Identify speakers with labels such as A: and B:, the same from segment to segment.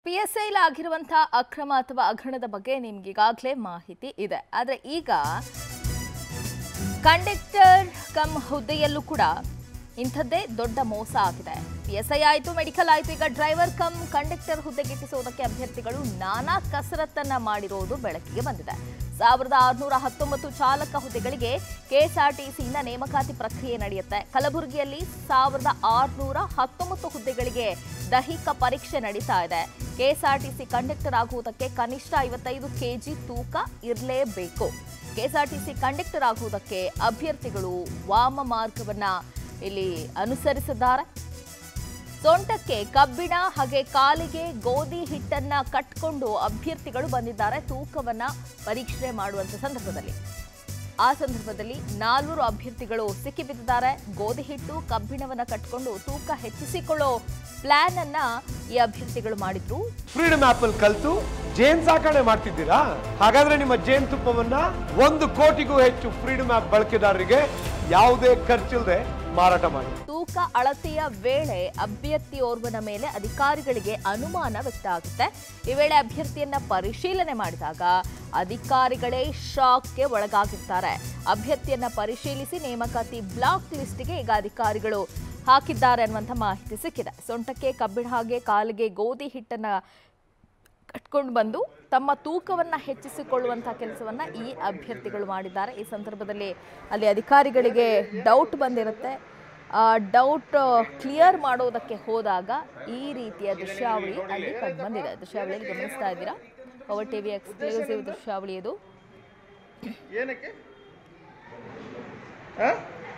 A: P S I'll ಆಗಿರುವಂತಹ ಅಕ್ರಮ ಅಥವಾ ಅಗ್ರಣದ ಬಗ್ಗೆ ನಿಮ್ಗೆ ಈಗಾಗಲೇ ಮಾಹಿತಿ ಇದೆ ಆದರೆ ಈಗ ಕಂಡಕ್ಟರ್ ಕಮ್ ಹುದ್ದೆಯಲ್ಲೂ ಕೂಡ ಇಂಥದ್ದೇ ದೊಡ್ಡ ಮೋಸ ಆಗಿದೆ ಪಿ ಎಸ್ ಐ ಆಯಿತು ಮೆಡಿಕಲ್ ಆಯಿತು ಈಗ ಡ್ರೈವರ್ ಕಮ್ ಕಂಡಕ್ಟರ್ ಹುದ್ದೆಗಿಟ್ಟಿಸುವುದಕ್ಕೆ ಅಭ್ಯರ್ಥಿಗಳು ನಾನಾ ಕಸರತ್ತನ್ನ ಮಾಡಿರೋದು ಬೆಳಕಿಗೆ ಬಂದಿದೆ ಸಾವಿರದ ಆರುನೂರ ಹತ್ತೊಂಬತ್ತು ಚಾಲಕ ಹುದ್ದೆಗಳಿಗೆ ಕೆಎಸ್ಆರ್ಟಿಸಿಯಿಂದ ನೇಮಕಾತಿ ಪ್ರಕ್ರಿಯೆ ನಡೆಯುತ್ತೆ ಕಲಬುರಗಿಯಲ್ಲಿ ಸಾವಿರದ ಆರುನೂರ ಹತ್ತೊಂಬತ್ತು ಹುದ್ದೆಗಳಿಗೆ ದೈಹಿಕ ಪರೀಕ್ಷೆ ನಡೀತಾ ಇದೆ ಕೆಎಸ್ಆರ್ಟಿಸಿ ಕಂಡಕ್ಟರ್ ಆಗುವುದಕ್ಕೆ ಕನಿಷ್ಠ ಐವತ್ತೈದು ಕೆಜಿ ತೂಕ ಇರಲೇಬೇಕು ಕೆಎಸ್ಆರ್ಟಿಸಿ ಕಂಡಕ್ಟರ್ ಆಗುವುದಕ್ಕೆ ಅಭ್ಯರ್ಥಿಗಳು ವಾಮ ಮಾರ್ಗವನ್ನ ಇಲ್ಲಿ ಅನುಸರಿಸಿದ್ದಾರೆ ಸೊಂಟಕ್ಕೆ ಕಬ್ಬಿಣ ಹಾಗೆ ಕಾಲಿಗೆ ಗೋಧಿ ಹಿಟ್ಟನ್ನ ಕಟ್ಕೊಂಡು ಅಭ್ಯರ್ಥಿಗಳು ಬಂದಿದ್ದಾರೆ ತೂಕವನ್ನ ಪರೀಕ್ಷೆ ಮಾಡುವಂತ ಸಂದರ್ಭದಲ್ಲಿ ಆ ಸಂದರ್ಭದಲ್ಲಿ ನಾಲ್ವರು ಅಭ್ಯರ್ಥಿಗಳು ಸಿಕ್ಕಿಬಿದ್ದಿದ್ದಾರೆ ಗೋಧಿ ಹಿಟ್ಟು ಕಬ್ಬಿಣವನ್ನ ಕಟ್ಕೊಂಡು ತೂಕ ಹೆಚ್ಚಿಸಿಕೊಳ್ಳೋ ಪ್ಲಾನ್ ಅನ್ನ ಈ ಅಭ್ಯರ್ಥಿಗಳು ಮಾಡಿದ್ರು
B: ಫ್ರೀಡಮ್ ಆಪ್ ಅಲ್ಲಿ ಕಲ್ತು ಜೇನ್ ಸಾಕಣೆ ಮಾಡ್ತಿದ್ದೀರಾ ಹಾಗಾದ್ರೆ ನಿಮ್ಮ ಜೇನ್ ತುಪ್ಪವನ್ನ ಒಂದು ಕೋಟಿಗೂ ಹೆಚ್ಚು ಫ್ರೀಡಮ್ ಆಪ್ ಬಳಕೆದಾರರಿಗೆ ಯಾವುದೇ ಖರ್ಚಿಲ್ಲದೆ ಮಾರಾಟ ಮಾಡಿ
A: ತೂಕ ಅಳತೆಯ ವೇಳೆ ಅಭ್ಯರ್ಥಿಯೋರ್ವನ ಮೇಲೆ ಅಧಿಕಾರಿಗಳಿಗೆ ಅನುಮಾನ ವ್ಯಕ್ತ ಆಗುತ್ತೆ ಈ ವೇಳೆ ಅಭ್ಯರ್ಥಿಯನ್ನ ಪರಿಶೀಲನೆ ಮಾಡಿದಾಗ ಅಧಿಕಾರಿಗಳೇ ಶಾಕ್ಗೆ ಒಳಗಾಗಿರ್ತಾರೆ ಅಭ್ಯರ್ಥಿಯನ್ನ ಪರಿಶೀಲಿಸಿ ನೇಮಕಾತಿ ಬ್ಲಾಕ್ ಲಿಸ್ಟ್ಗೆ ಈಗ ಅಧಿಕಾರಿಗಳು ಹಾಕಿದ್ದಾರೆ ಅನ್ನುವಂಥ ಮಾಹಿತಿ ಸಿಕ್ಕಿದೆ ಸೊಂಟಕ್ಕೆ ಕಬ್ಬಿಣ ಹಾಗೆ ಕಾಲಿಗೆ ಗೋಧಿ ಹಿಟ್ಟನ್ನ ಕಟ್ಕೊಂಡು ಬಂದು ತಮ್ಮ ತೂಕವನ್ನ ಹೆಚ್ಚಿಸಿಕೊಳ್ಳುವಂತಹ ಕೆಲಸವನ್ನ ಈ ಅಭ್ಯರ್ಥಿಗಳು ಮಾಡಿದ್ದಾರೆ ಈ ಸಂದರ್ಭದಲ್ಲಿ ಅಲ್ಲಿ ಅಧಿಕಾರಿಗಳಿಗೆ ಡೌಟ್ ಬಂದಿರುತ್ತೆ ಆ ಡೌಟ್ ಕ್ಲಿಯರ್ ಮಾಡೋದಕ್ಕೆ ಹೋದಾಗ ಈ ರೀತಿಯ ದೃಶ್ಯಾವಳಿ ಅಲ್ಲಿ ಕಂಡು ಬಂದಿದೆ ದೃಶ್ಯಾವಳಿಯಲ್ಲಿ ಗಮನಿಸ್ತಾ ಇದ್ದೀರಾ ಪವರ್ ಟಿವಿ ಎಕ್ಸ್ಕ್ಲೂಸಿವ್ ದೃಶ್ಯಾವಳಿ ಇದು
C: ಏನಕ್ಕೆ ಆ?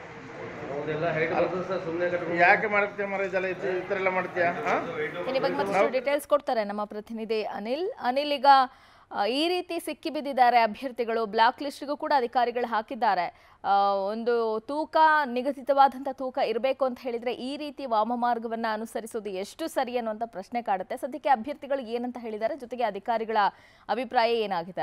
C: ಯಾಕೆ ಮಾಡ್ತೀಯ ಮರ ಇದೆಲ್ಲ ಈ ಥರ ಎಲ್ಲ ಮಾಡ್ತೀಯ ಆ?
A: ಇದ್ರ ಬಗ್ಗೆ ಮತ್ತಷ್ಟು ಡೀಟೇಲ್ಸ್ ಕೊಡ್ತಾರೆ ನಮ್ಮ ಪ್ರತಿನಿಧಿ ಅನಿಲ್ ಅನಿಲ್ ಈಗ ಆ, ಈ ರೀತಿ ಸಿಕ್ಕಿ ಬಿದ್ದಿದ್ದಾರೆ ಅಭ್ಯರ್ಥಿಗಳು ಬ್ಲಾಕ್ ಲಿಸ್ಟ್ಗೂ ಕೂಡ ಅಧಿಕಾರಿಗಳು ಹಾಕಿದ್ದಾರೆ ಆ, ಒಂದು ತೂಕ ನಿಗದಿತವಾದಂಥ ತೂಕ ಇರಬೇಕು ಅಂತ ಹೇಳಿದ್ರೆ ಈ ರೀತಿ ವಾಮ ಮಾರ್ಗವನ್ನ ಅನುಸರಿಸೋದು ಎಷ್ಟು ಸರಿ ಅನ್ನುವಂಥ ಪ್ರಶ್ನೆ ಕಾಡುತ್ತೆ ಸದ್ಯಕ್ಕೆ ಅಭ್ಯರ್ಥಿಗಳು ಏನಂತ ಹೇಳಿದ್ದಾರೆ ಜೊತೆಗೆ ಅಧಿಕಾರಿಗಳ ಅಭಿಪ್ರಾಯ ಏನಾಗಿದೆ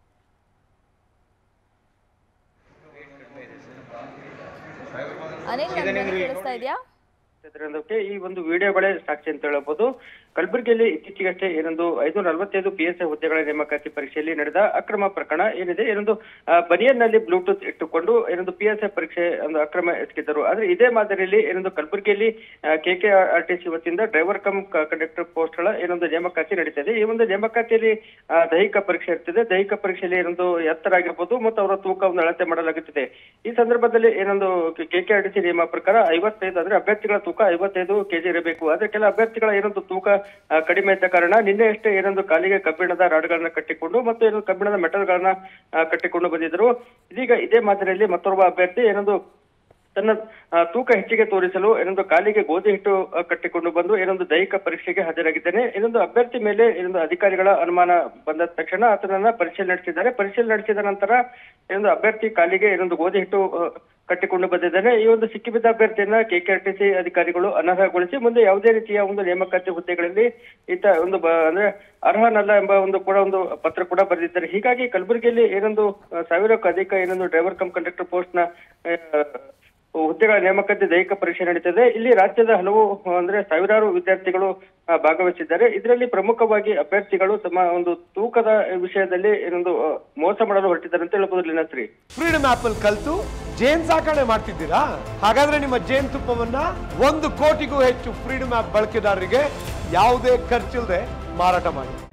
A: ಅನಿಲ್ ನನ್ನ ಧ್ವನಿ ಕೇಳಿಸ್ತಾ ಇದೆಯಾ
D: ಇದಕ್ಕೆ ಈ ಒಂದು ವಿಡಿಯೋ ಬಳೆ ಸಾಕ್ಷಿ ಅಂತ ಹೇಳಬಹುದು ಕಲಬುರಗಿಯಲ್ಲಿ ಇತ್ತೀಚೆಗಷ್ಟೇ ಏನೊಂದು ಐದು ನಲವತ್ತೈದು ಪಿಎಸ್ಐ ಹುದ್ದೆಗಳ ನೇಮಕಾತಿ ಪರೀಕ್ಷೆಯಲ್ಲಿ ನಡೆದ ಅಕ್ರಮ ಪ್ರಕರಣ ಏನಿದೆ ಏನೊಂದು ಆ, ಬನಿಯನ್ನಲ್ಲಿ ಬ್ಲೂಟೂತ್ ಇಟ್ಟುಕೊಂಡು ಏನೊಂದು ಪಿಎಸ್ಐ ಪರೀಕ್ಷೆ ಒಂದು ಅಕ್ರಮ ಎಸಗಿದ್ದರು ಆದ್ರೆ ಇದೇ ಮಾದರಿಯಲ್ಲಿ ಏನೊಂದು ಕಲಬುರಗಿಯಲ್ಲಿ ಕೆಕೆಆರ್ಟಿಸಿ ವತಿಯಿಂದ ಡ್ರೈವರ್ ಕಮ್ ಕಂಡಕ್ಟರ್ ಪೋಸ್ಟ್ಗಳ ಏನೊಂದು ನೇಮಕಾತಿ ನಡೀತದೆ ಈ ಒಂದು ನೇಮಕಾತಿಯಲ್ಲಿ ಆ, ದೈಹಿಕ ಪರೀಕ್ಷೆ ಇರ್ತದೆ ದೈಹಿಕ ಪರೀಕ್ಷೆಯಲ್ಲಿ ಏನೊಂದು ಎತ್ತರ ಆಗಿರ್ಬೋದು ಮತ್ತು ಅವರ ತೂಕವನ್ನು ಅಳತೆ ಮಾಡಲಾಗುತ್ತದೆ ಈ ಸಂದರ್ಭದಲ್ಲಿ ಏನೊಂದು ಕೆಕೆಆರ್ಟಿಸಿ ನಿಯಮ ಪ್ರಕಾರ ಐವತ್ತೈದು ಅಂದ್ರೆ ಅಭ್ಯರ್ಥಿಗಳ ತೂಕ ಐವತ್ತೈದು ಕೆಜಿ ಇರಬೇಕು ಆದ್ರೆ ಕೆಲ ಅಭ್ಯರ್ಥಿಗಳ ಏನೊಂದು ತೂಕ ಆ, ಕಡಿಮೆ ಇದ್ದ ಕಾರಣ ನಿನ್ನೆ ಅಷ್ಟೇ ಏನೊಂದು ಕಾಲಿಗೆ ಕಬ್ಬಿಣದ ರಾಡ್ಗಳನ್ನ ಕಟ್ಟಿಕೊಂಡು ಮತ್ತು ಏನೊಂದು ಕಬ್ಬಿಣದ ಮೆಟಲ್ಗಳನ್ನ ಆ, ಕಟ್ಟಿಕೊಂಡು ಬಂದಿದ್ದರು ಇದೀಗ ಇದೇ ಮಾದರಿಯಲ್ಲಿ ಮತ್ತೊಬ್ಬ ಅಭ್ಯರ್ಥಿ ಏನೊಂದು ತನ್ನ ಆ, ತೂಕ ಹೆಚ್ಚಿಗೆ ತೋರಿಸಲು ಏನೊಂದು ಕಾಲಿಗೆ ಗೋಧಿ ಹಿಟ್ಟು ಆ, ಕಟ್ಟಿಕೊಂಡು ಬಂದು ಏನೊಂದು ದೈಹಿಕ ಪರೀಕ್ಷೆಗೆ ಹಾಜರಾಗಿದ್ದೇನೆ ಏನೊಂದು ಅಭ್ಯರ್ಥಿ ಮೇಲೆ ಏನೊಂದು ಅಧಿಕಾರಿಗಳ ಅನುಮಾನ ಬಂದ ತಕ್ಷಣ ಆತನನ್ನ ಪರಿಶೀಲನೆ ನಡೆಸಿದ್ದಾರೆ ಪರಿಶೀಲನೆ ನಡೆಸಿದ ನಂತರ ಏನೊಂದು ಅಭ್ಯರ್ಥಿ ಕಾಲಿಗೆ ಏನೊಂದು ಗೋಧಿ ಹಿಟ್ಟು ಆ, ಕಟ್ಟಿಕೊಂಡು ಬಂದಿದ್ದಾನೆ ಈ ಒಂದು ಸಿಕ್ಕಿಬಿದ್ದ ಅಭ್ಯರ್ಥಿಯನ್ನ ಕೆಕೆಆರ್ಟಿಸಿ ಅಧಿಕಾರಿಗಳು ಅನರ್ಹಗೊಳಿಸಿ ಮುಂದೆ ಯಾವುದೇ ರೀತಿಯ ಒಂದು ನೇಮಕಾತಿ ಹುದ್ದೆಗಳಲ್ಲಿ ಈತ ಒಂದು ಬ- ಅಂದ್ರೆ ಅರ್ಹನಲ್ಲ ಎಂಬ ಒಂದು ಕೂಡ ಒಂದು ಪತ್ರ ಕೂಡ ಬರೆದಿದ್ದಾರೆ ಹೀಗಾಗಿ ಕಲಬುರಗಿಯಲ್ಲಿ ಏನೊಂದು ಆ, ಸಾವಿರಕ್ಕೂ ಅಧಿಕ ಏನೊಂದು ಡ್ರೈವರ್ ಕಮ್ ಕಂಡಕ್ಟರ್ ಪೋಸ್ಟ್ ನ ಆ, ಹುದ್ದೆಗಳ ನೇಮಕಾತಿ ದೈಹಿಕ ಪರೀಕ್ಷೆ ನಡೀತದೆ ಇಲ್ಲಿ ರಾಜ್ಯದ ಹಲವು ಅಂದ್ರೆ ಸಾವಿರಾರು ವಿದ್ಯಾರ್ಥಿಗಳು ಆ, ಭಾಗವಹಿಸಿದ್ದಾರೆ ಇದರಲ್ಲಿ ಪ್ರಮುಖವಾಗಿ ಅಭ್ಯರ್ಥಿಗಳು ತಮ್ಮ ಒಂದು ತೂಕದ ವಿಷಯದಲ್ಲಿ ಏನೊಂದು ಆ, ಮೋಸ ಮಾಡಲು ಹೊರಟಿದ್ದಾರೆ ಅಂತ ಹೇಳ್ಬೋದು ಲೀನಾಶ್ರೀ
B: ಫ್ರೀಡಮ್ ಆಪ್ ಅಲ್ಲಿ ಕಲ್ತು ಜೇನ್ ಸಾಕಣೆ ಮಾಡ್ತಿದ್ದೀರಾ ಹಾಗಾದ್ರೆ ನಿಮ್ಮ ಜೇನ್ ತುಪ್ಪವನ್ನ ಒಂದು ಕೋಟಿಗೂ ಹೆಚ್ಚು ಫ್ರೀಡಮ್ ಆಪ್ ಬಳಕೆದಾರರಿಗೆ ಯಾವುದೇ ಖರ್ಚಿಲ್ಲದೆ ಮಾರಾಟ ಮಾಡಿ